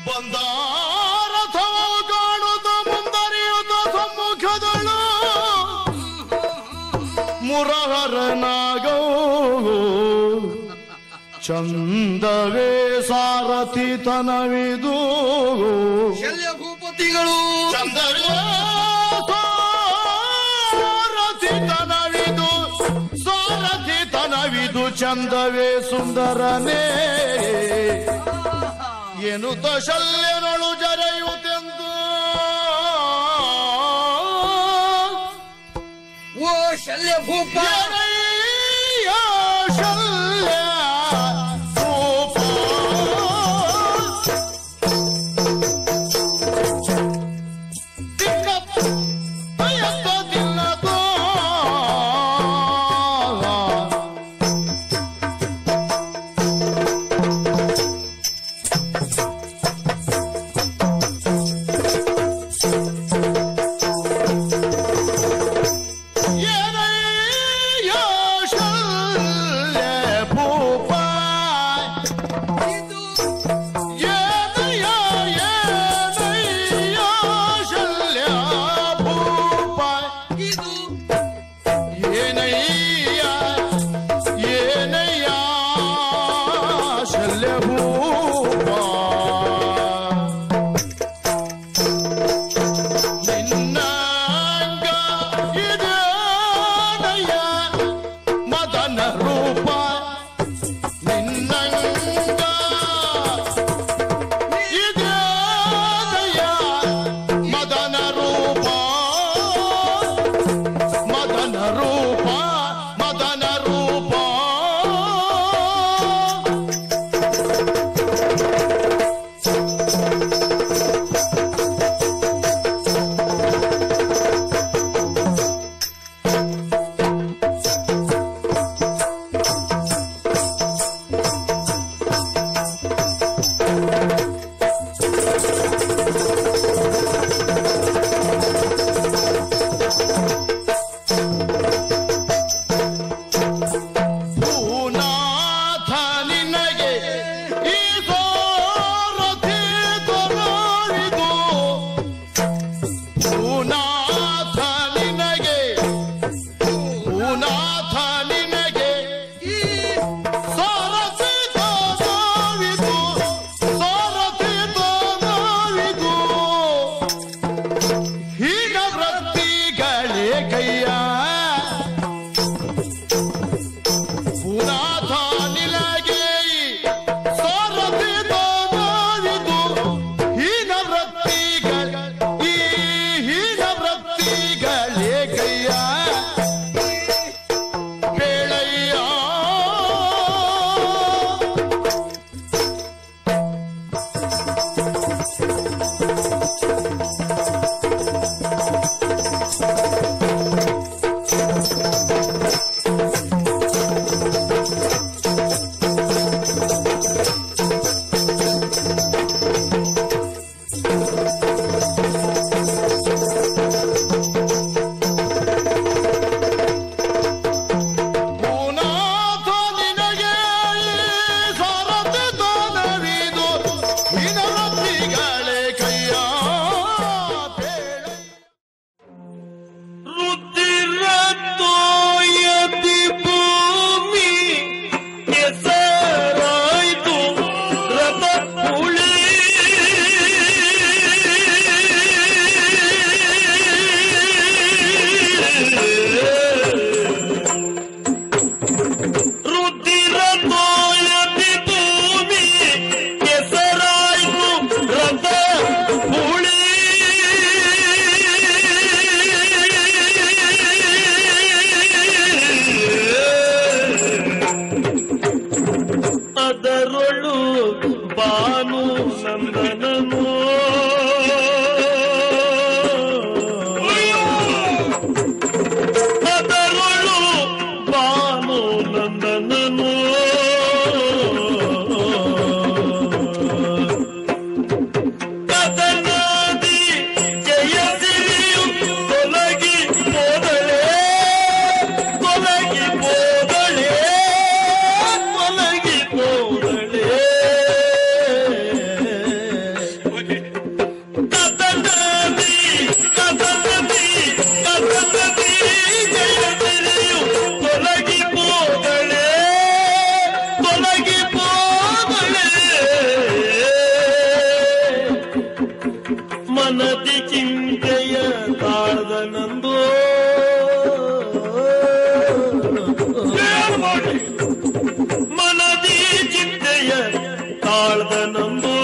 ಬಂದಾರಥವ ಕಾಣುತ್ತ ಮುಂದರಿಯುತ್ತ ಸಮ್ಮುಖದಳು ಮುರಹರನಾಗೋ ಚಂದವೇ ಸಾರಥಿ ತನವಿದು ಶಲ್ಯ ಭೂಪತಿಗಳು ಚಂದವೇ ಸಾರಥಿ ತನವಿದು ಸಾರಥಿ ತನವಿದು ಚಂದವೇ ಸುಂದರನೇ ಏನು ಶಲ್ಯನೊಳು ಜರೆಯುತ್ತೆಂದು ಓ ಶಲ್ಯ ಭೂಪ ಜರೆಯ ಶಲ್ಯ ಭೂಪ. ದಿಕ್ಕ ಬಯಸದಿಲ್ಲದೋ. ಏನಯ್ಯ ಶಲ್ಯ ಭೂಪ. ಇದು ಏನಯ್ಯ, ಏನಯ್ಯ ಶಲ್ಯ ಭೂಪ. ಇದು ಏನಯ್ಯ, ಏನಯ್ಯ ಶಲ್ಯ ಭೂಪ. ನಿನ್ನಂಗ ಇದೇನಯ್ಯ ಮದನ ರೂಪ ನಿನ್ನಂಗ ಇದೇನಯ್ಯ ಮದನ ರೂಪ ಮದನ ರೂಪ ಮದನ ರೂಪ ಭೂನಾಥ ನಿನಗೆ ಈ ಸಾರಥಿ ತೊರವಿದು ಭೂನಾಥ ನಿನಗೆ ಭೂನಾಥ ನಿನಗೆ ಈ ಸಾರಥಿ ತೊರವಿದು ಸಾರಥಿ ತೊರವಿದು ಹೀಗ ವೃತ್ತಿಗಳೇ ಕೈಯ ಪುನಾಥ ನಿಲಗೆ ಸಾರಥಿ ತೋರಿದು ಹೀನ ವೃತ್ತಿಗಳ ಈ ಹೀನ ವೃತ್ತಿಗಳೇ ಕೈಯ ಬೇಳಯ್ಯ ಪುನಾಥ ನಿನಗೆ ಈ ಸಾರಥಿ ತೋರವಿದು ಹೀನ ವೃತ್ತಿಗಳೇ ಕೈಯ ಬೇಳಯ್ಯ ರುದ್ರತೋಯತಿ ಭೂಮಿ ಕೆಸರಾಯ್ತು ರಥ ಪುಳಿ ರುದ್ರತೋಯತಿ ಭೂಮಿ ಕೆಸರಾಯ್ತು ರಥ ಪುಳಿ ಅದರೊಳು ಬಾನು ನಂದನನು ಅದರೊಳು ಬಾನು ನಂದನನು ಕದನಾದಿ ಜಯಸಿರಿಯು ತೊಲಗಿ ಹೋದಳೆ ತೊಲಗಿ ಹೋದಳೆ ತೊಲಗಿ ಹೋದಳೆ ಮನದಿ ಚಿಂತೆಯ ತಾಳ್ದನಂದು ಏನ್ ಮಾಡಿ ಮನದಿ ಚಿಂತೆಯ ತಾಳ್ದನಂದು